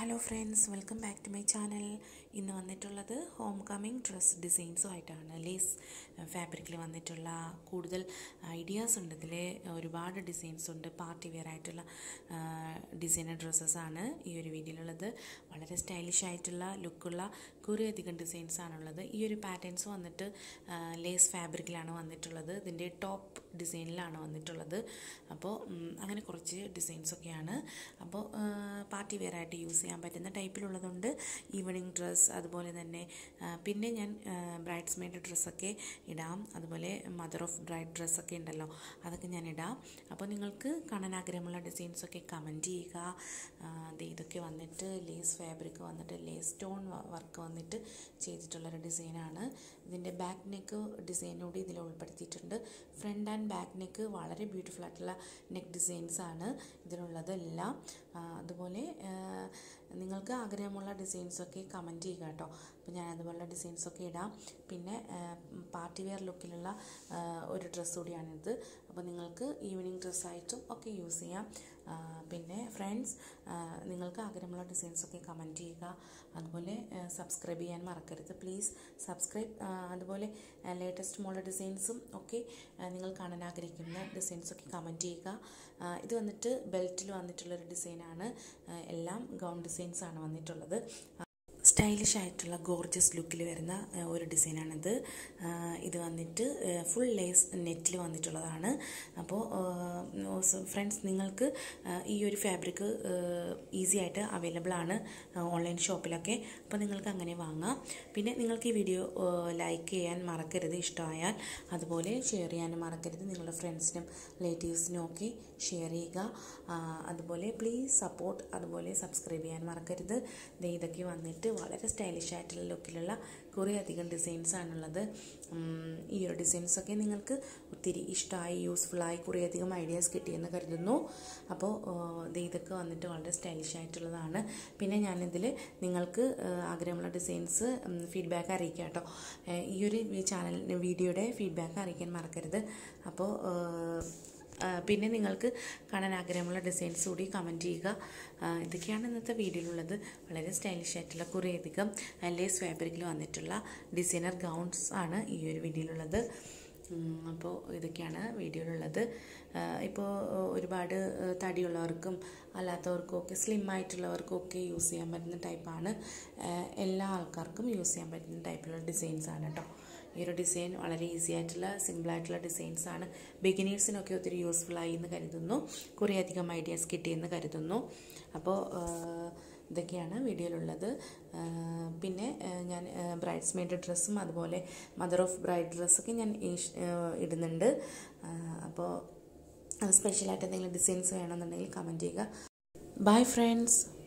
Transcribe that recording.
hello friends welcome back to my channel ഇന്ന് വന്നിട്ടുള്ളത് home coming dress ഡിസൈൻസുമായിട്ടാണ് lace ഫാബ്രിക്കിൽ വന്നിട്ടുള്ള കൂടുതൽ ഐഡിയാസ് ഉണ്ട് ഇതിൽ ഒരുപാട് ഡിസൈൻസ് ഉണ്ട് പാർട്ടി വെയർ ആയിട്ടുള്ള ഡിസൈനർ ഡ്രസ്സസ്സാണ് ഈ ഒരു വീഡിയോയിലുള്ളത് വളരെ സ്റ്റൈലിഷ് ആയിട്ടുള്ള ലുക്കുള്ള കുറേയധികം ഡിസൈൻസ് ആണുള്ളത് ഈ ഒരു പാറ്റേൺസ് വന്നിട്ട് ലേസ് ഫാബ്രിക്കിലാണ് വന്നിട്ടുള്ളത് ഇതിൻ്റെ ടോപ്പ് ഡിസൈനിലാണ് വന്നിട്ടുള്ളത് അപ്പോൾ അങ്ങനെ കുറച്ച് ഡിസൈൻസൊക്കെയാണ് അപ്പോൾ പാർട്ടി വെയർ ആയിട്ട് യൂസ് ചെയ്യാൻ പറ്റുന്ന ടൈപ്പിലുള്ളതുണ്ട് ഈവനിങ് ഡ്രസ്സ് അതുപോലെ തന്നെ പിന്നെ ഞാൻ ബ്രൈഡ്സ് മെയ്ഡ് ഡ്രസ്സൊക്കെ ഇടാം അതുപോലെ മദർ ഓഫ് ബ്രൈഡ് ഡ്രസ്സൊക്കെ ഉണ്ടല്ലോ അതൊക്കെ ഞാൻ ഇടാം അപ്പോൾ നിങ്ങൾക്ക് കാണാൻ ആഗ്രഹമുള്ള ഡിസൈൻസൊക്കെ കമൻറ്റ് ചെയ്യുക അത് ഇതൊക്കെ വന്നിട്ട് ലേസ് ഫാബ്രിക് വന്നിട്ട് ലേസ് സ്റ്റോൺ വർക്ക് വന്നിട്ട് ചെയ്തിട്ടുള്ളൊരു ഡിസൈനാണ് ഇതിൻ്റെ ബാക്ക് നെക്ക് ഡിസൈൻ കൂടി ഇതിൽ ഉൾപ്പെടുത്തിയിട്ടുണ്ട് ഫ്രണ്ട് ആൻഡ് ബാക്ക് നെക്ക് വളരെ ബ്യൂട്ടിഫുൾ ആയിട്ടുള്ള നെക്ക് ഡിസൈൻസ് ആണ് ഇതിലുള്ളത് എല്ലാം അതുപോലെ നിങ്ങൾക്ക് ആഗ്രഹമുള്ള ഡിസൈൻസൊക്കെ കമൻറ്റ് ചെയ്യുക കേട്ടോ അപ്പോൾ ഞാൻ അതുപോലുള്ള ഡിസൈൻസൊക്കെ ഇടാം പിന്നെ പാർട്ടി വെയർ ലുക്കിലുള്ള ഒരു ഡ്രസ്സ് കൂടിയാണിത് അപ്പോൾ നിങ്ങൾക്ക് ഈവനിങ് ഡ്രസ്സായിട്ടും ഒക്കെ യൂസ് ചെയ്യാം പിന്നെ ഫ്രണ്ട്സ് നിങ്ങൾക്ക് ആഗ്രഹമുള്ള ഡിസൈൻസൊക്കെ കമൻറ്റ് ചെയ്യുക അതുപോലെ സബ്സ്ക്രൈബ് ചെയ്യാൻ മറക്കരുത് പ്ലീസ് സബ്സ്ക്രൈബ് അതുപോലെ ലേറ്റസ്റ്റ് മോഡൽ ഡിസൈൻസും ഒക്കെ നിങ്ങൾ കാണാൻ ആഗ്രഹിക്കുന്ന ഡിസൈൻസൊക്കെ കമൻറ്റ് ചെയ്യുക ഇത് വന്നിട്ട് ബെൽറ്റിൽ വന്നിട്ടുള്ളൊരു ഡിസൈനാണ് എല്ലാം ഗൗൺ ഡിസൈൻസ് ആണ് വന്നിട്ടുള്ളത് സ്റ്റൈലിഷ് ആയിട്ടുള്ള ഗോർജസ് ലുക്കിൽ വരുന്ന ഒരു ഡിസൈനാണിത് ഇത് വന്നിട്ട് ഫുൾ ലേസ് നെറ്റിൽ വന്നിട്ടുള്ളതാണ് അപ്പോൾ ഫ്രണ്ട്സ് നിങ്ങൾക്ക് ഈ ഒരു ഫാബ്രിക് ഈസി ആയിട്ട് അവൈലബിൾ ആണ് ഓൺലൈൻ ഷോപ്പിലൊക്കെ അപ്പോൾ നിങ്ങൾക്ക് അങ്ങനെ വാങ്ങാം പിന്നെ നിങ്ങൾക്ക് ഈ വീഡിയോ ലൈക്ക് ചെയ്യാൻ മറക്കരുത് ഇഷ്ടമായാൽ അതുപോലെ ഷെയർ ചെയ്യാനും മറക്കരുത് നിങ്ങളുടെ ഫ്രണ്ട്സിനും റിലേറ്റീവ്സിനും ഒക്കെ ഷെയർ ചെയ്യുക അതുപോലെ പ്ലീസ് സപ്പോർട്ട് അതുപോലെ സബ്സ്ക്രൈബ് ചെയ്യാൻ മറക്കരുത് ഇതൊക്കെ വന്നിട്ട് വളരെ സ്റ്റൈലിഷ് ആയിട്ടുള്ള ലുക്കിലുള്ള കുറേ അധികം ഡിസൈൻസ് ആണുള്ളത് ഈ ഒരു ഡിസൈൻസൊക്കെ നിങ്ങൾക്ക് ഒത്തിരി ഇഷ്ടമായി യൂസ്ഫുള്ളായി കുറേ അധികം ഐഡിയാസ് കിട്ടിയെന്ന് കരുതുന്നു അപ്പോൾ ഇതൊക്കെ വന്നിട്ട് വളരെ സ്റ്റൈലിഷ് ആയിട്ടുള്ളതാണ് പിന്നെ ഞാനിതിൽ നിങ്ങൾക്ക് ആഗ്രഹമുള്ള ഡിസൈൻസ് ഫീഡ്ബാക്ക് അറിയിക്കാം കേട്ടോ ഈ ഒരു ചാനൽ വീഡിയോയുടെ ഫീഡ്ബാക്ക് അറിയിക്കാൻ മറക്കരുത് അപ്പോൾ പിന്നെ നിങ്ങൾക്ക് കാണാൻ ആഗ്രഹമുള്ള ഡിസൈൻസ് കൂടി കമൻറ്റ് ചെയ്യുക ഇതൊക്കെയാണ് ഇന്നത്തെ വീഡിയോയിലുള്ളത് വളരെ സ്റ്റൈലിഷ് ആയിട്ടുള്ള കുറേയധികം ലേസ് ഫാബ്രിക്കിൽ വന്നിട്ടുള്ള ഡിസൈനർ ഗൗൺസ് ആണ് ഈ ഒരു വീഡിയോയിലുള്ളത് അപ്പോൾ ഇതൊക്കെയാണ് വീഡിയോയിലുള്ളത് ഇപ്പോൾ ഒരുപാട് തടിയുള്ളവർക്കും അല്ലാത്തവർക്കും ഒക്കെ സ്ലിം ആയിട്ടുള്ളവർക്കും ഒക്കെ യൂസ് ചെയ്യാൻ പറ്റുന്ന ടൈപ്പാണ് എല്ലാ ആൾക്കാർക്കും യൂസ് ചെയ്യാൻ പറ്റുന്ന ടൈപ്പിലുള്ള ഡിസൈൻസ് ആണ് കേട്ടോ ഈ ഒരു ഡിസൈൻ വളരെ ഈസി ആയിട്ടുള്ള സിമ്പിളായിട്ടുള്ള ഡിസൈൻസ് ആണ് ബിഗിനേഴ്സിനൊക്കെ ഒത്തിരി യൂസ്ഫുള്ളായി എന്ന് കരുതുന്നു കുറേ അധികം ഐഡിയാസ് കിട്ടിയെന്ന് കരുതുന്നു അപ്പോൾ ഇതൊക്കെയാണ് വീഡിയോയിലുള്ളത് പിന്നെ ഞാൻ ബ്രൈഡ്സ് മെയ്ഡ് ഡ്രസ്സും അതുപോലെ മദർ ഓഫ് ബ്രൈഡ് ഡ്രസ്സൊക്കെ ഞാൻ ഇടുന്നുണ്ട് അപ്പോൾ സ്പെഷ്യലായിട്ട് എന്തെങ്കിലും ഡിസൈൻസ് വേണമെന്നുണ്ടെങ്കിൽ കമൻറ്റ് ചെയ്യുക ബൈ ഫ്രണ്ട്സ്